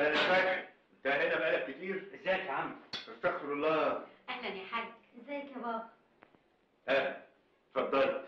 اهلا يا فتحي انت هنا بقالك كتير ازيك يا عم استغفر الله اهلا يا حاج ازيك يا بابا ها اتفضل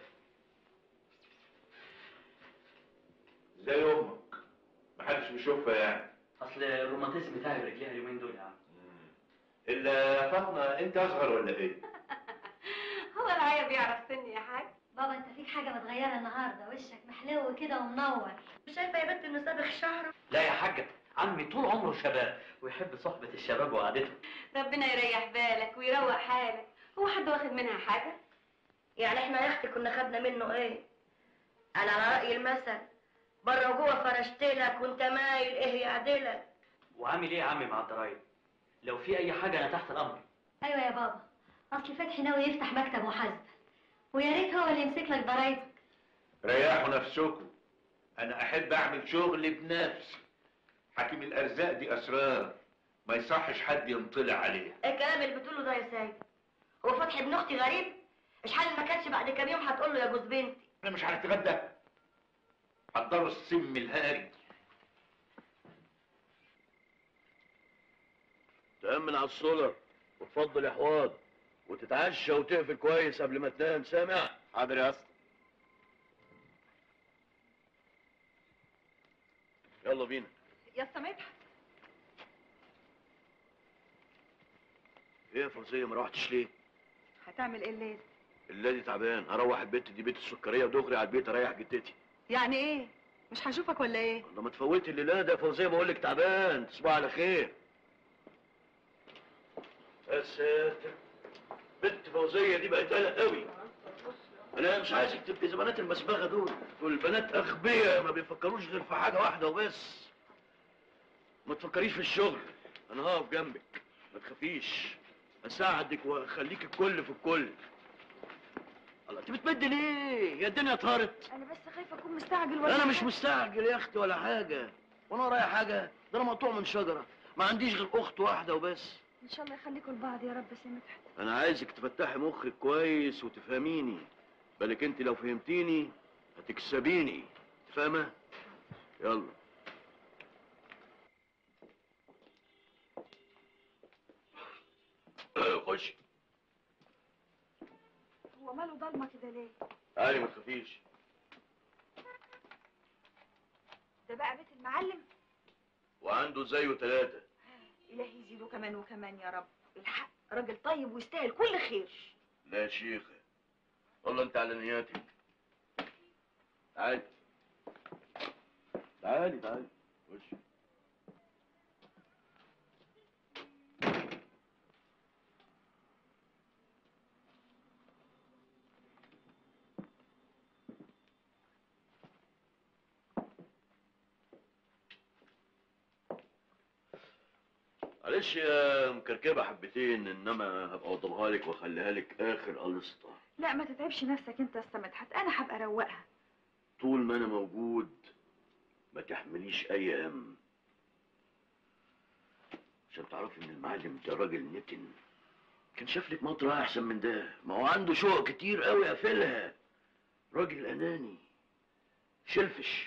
ازاي امك محدش بيشوفها يعني اصل الروماتيزم تعب رجليها اليومين دول يا عم الا فاطمه انت اصغر ولا ايه هو العيا بيعرف سني يا حاج بابا انت فيك حاجه متغيره النهارده وشك محلو كده ومنور مش شايفه يا بنت انه صابغ شعره لا يا حاجة عمي طول عمره شباب ويحب صحبة الشباب وقعدتهم ربنا يريح بالك ويروق حالك هو حد واخد منها حاجه يعني احنا يا اختي كنا خدنا منه ايه انا على راي المثل بره وجوه فرشت لك وانت مايل ايه يعدلك وعامل ايه يا عمي مع الضرايب لو في اي حاجة انا تحت الامر ايوه يا بابا اصل فتحي ناوي يفتح مكتب محاسبه ويا ريت هو اللي يمسك لك ضرايبك ريحوا نفسكم انا احب اعمل شغل بنفسي حكيم الارزاق دي اسرار ما يصحش حد ينطلع عليها ايه الكلام اللي بتقوله ده يا سيد هو فتحي ابن اختي غريب اشحال ما كانش بعد كام يوم هتقول له يا جوز بنتي انا مش هنتغدى حضروا السم الهاري تأمن على السولر وتفضل يا حواد وتتعشى وتقفل كويس قبل ما تنام سامع حاضر يا اسطى يلا بينا يا سميتها ايه يا فوزيه ما روحتش ليه هتعمل ايه الليل الليل تعبان هروح البيت دي بيت السكريه ودغري على البيت اريح جدتي يعني ايه مش هشوفك ولا ايه لما تفوتي الليله ده يا فوزيه بقول لك تعبان تصبح على خير يا ساتر بنت فوزيه دي بقت قلق قوي انا مش عايزك تبقي زي بنات المسبغه دول دول بنات اغبياء ما بيفكروش غير في حاجه واحده وبس ما تفكريش في الشغل انا هقف جنبك ما تخافيش اساعدك واخليك الكل في الكل الله انت بتمد ليه يا الدنيا طارت انا بس خايفه اكون مستعجل ولا انا مش حاجة. مستعجل يا اختي ولا حاجه وانا ورايا حاجه ده انا مقطوع من شجره ما عنديش غير اخت واحده وبس ان شاء الله يخليكم لبعض يا رب يا سمدحت انا عايزك تفتحي مخك كويس وتفهميني بالك انت لو فهمتيني هتكسبيني أنت فاهمه يلا خش هو ماله ضلمه كده ليه تعالي ما تخافيش ده بقى بيت المعلم وعنده زيه ثلاثه الهي يزيده كمان وكمان يا رب الحق راجل طيب ويستاهل كل خير لا يا شيخه والله انت على نياتك تعالي تعالي تعالي خش معلش يا مكركبه حبتين انما هبقى اوضبها لك واخليها لك اخر قلصه لا ما تتعبش نفسك انت يا سمدحت انا هبقى اروقها طول ما انا موجود ما تحمليش اي هم عشان تعرفي ان المعلم ده راجل نتن كان شاف لك مطرح احسن من ده ما هو عنده شقق كتير قوي قافلها راجل اناني شلفش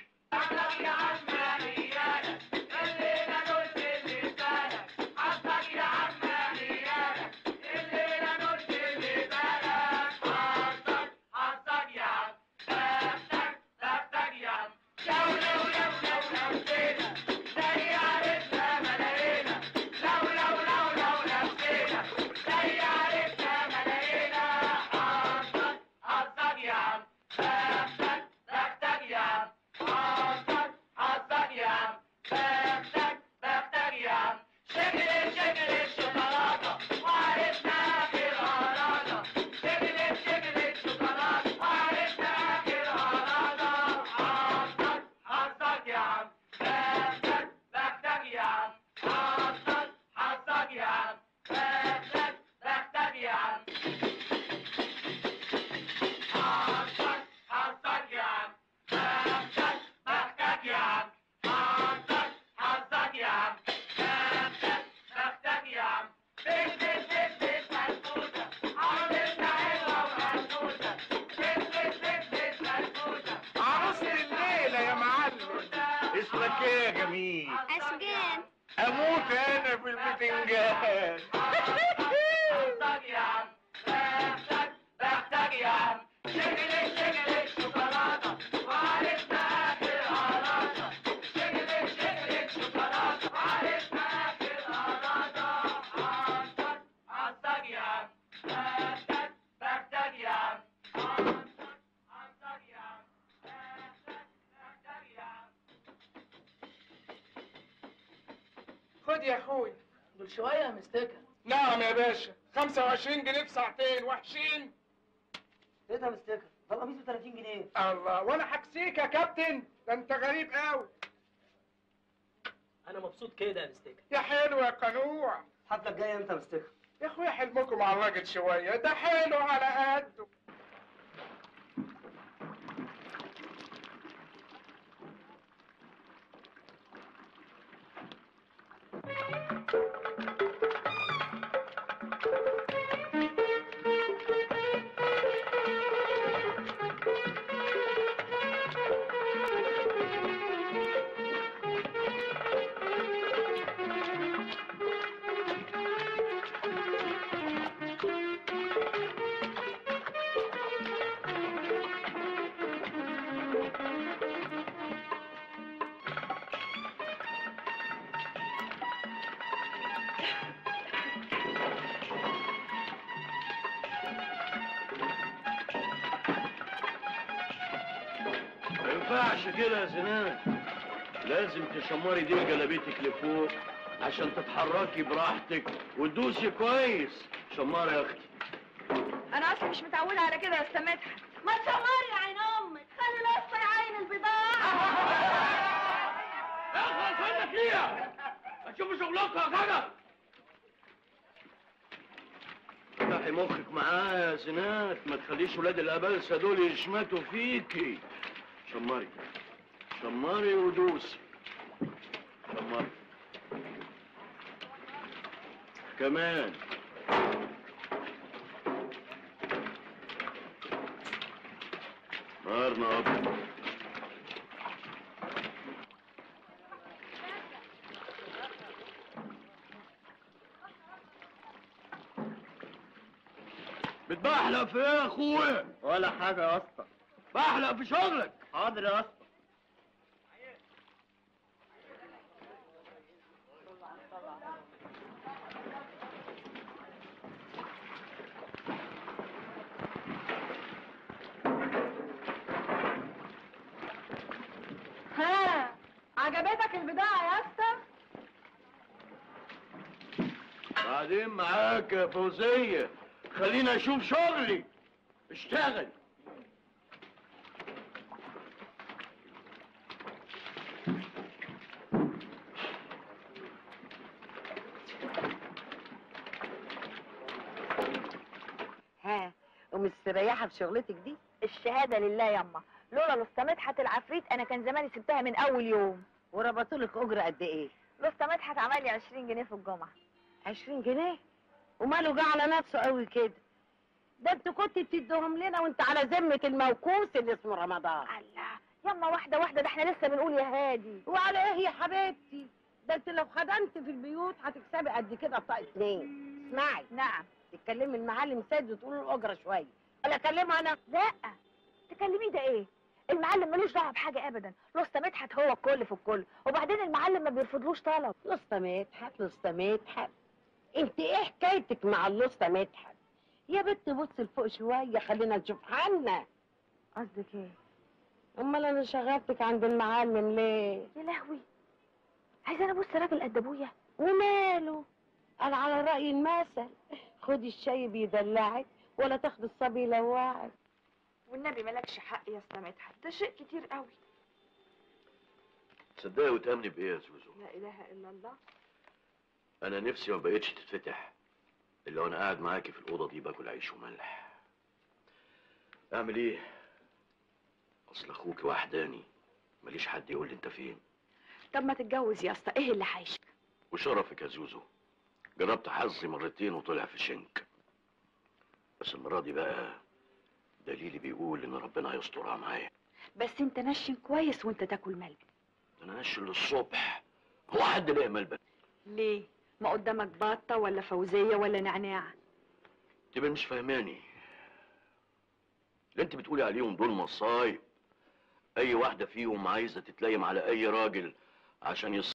عروسة الليلة يا معلم اسمك ايه يا جميل؟ اشجان اموت انا في البتنجان خد يا اخوي دول شويه يا مستكه نعم يا باشا 25 جنيه في ساعتين وحشين ايه ده يا مستكه ده القميص ب 30 جنيه الله وانا حكسيك يا كابتن ده انت غريب قوي انا مبسوط كده يا مستكه يا حلو يا قنوع الحفله الجايه امتى يا مستكه يا اخويا حلمكم على الراجل شويه ده حلو على قده ما ينفعش كده يا زناد لازم تشمري دي جلابيتك لفوق عشان تتحركي براحتك وتدوسي كويس شماري يا اختي انا اصلا مش متعوده على كده يا استاذ مدحت ما تشمري يا عين امك خلي القصه يعين البضاعه اخلص منك ليها اشوف شغلكم يا كده افتحي مخك معايا يا زناد ما تخليش ولاد الابلسه دول يشمتوا فيكي شمري شمري ودوسي شمري كمان نهارنا ابيض بتبحلق في ايه يا اخويا؟ ولا حاجه يا اسطى بحلق في شغلك حاضر يا اسطى ها عجبتك البضاعه يا اسطى بعدين معاك يا فوزية خليني اشوف شغلي اشتغل ها ومستريحه في شغلتك دي الشهاده لله ياما لولا الاسطى مدحت العفريت انا كان زماني سبتها من اول يوم وربطوا لك اجره قد ايه الاسطى مدحت عمل لي 20 جنيه في الجمعه 20 جنيه وماله جه على نفسه قوي كده ده انت كنت بتديهم لنا وانت على ذمه الموكوس اللي اسمه رمضان الله ياما واحده واحده ده احنا لسه بنقول يا هادي وعلى ايه يا حبيبتي ده انت لو خدمت في البيوت هتكسبي قد كده بطاقه اتنين اسمعي نعم تتكلمي المعلم سيد وتقولي له الاجره شويه ولا اكلمه انا لا تكلميه ده ايه المعلم ملوش دعوه بحاجه ابدا الاسطى مدحت هو الكل في الكل وبعدين المعلم ما بيرفضلوش طلب لسطى مدحت لسطى مدحت انت ايه حكايتك مع اللسطى مدحت يا بنت بص لفوق شويه خلينا نشوف حالنا قصدك ايه امال انا شغلتك عند المعلم ليه يا لهوي عايزه انا ابص راجل قد ابويا وماله قال على رأي المثل خدي الشاي بيدلعك ولا تاخدي الصبي يلوعك والنبي مالكش حق يا اسطى مدحت ده شيء كتير قوي تصدقي وتامني بايه يا زوزو لا اله الا الله انا نفسي ما بقتش تتفتح الا وانا قاعد معاكي في الاوضه دي باكل عيش وملح اعمل ايه اصل اخوك وحداني ماليش حد يقول لي انت فين طب ما تتجوز يا اسطى ايه اللي حايشك وشرفك يا زوزو جربت حظي مرتين وطلع في شنك بس المره دي بقى دليلي بيقول ان ربنا هيسترها معايا بس انت نشن كويس وانت تاكل ملبن ده انا نشل للصبح هو حد لاقي ملبن ليه ما قدامك بطه ولا فوزيه ولا نعناع تبقى مش فاهماني اللي انت بتقولي عليهم دول مصايب اي واحده فيهم عايزه تتلايم على اي راجل عشان يص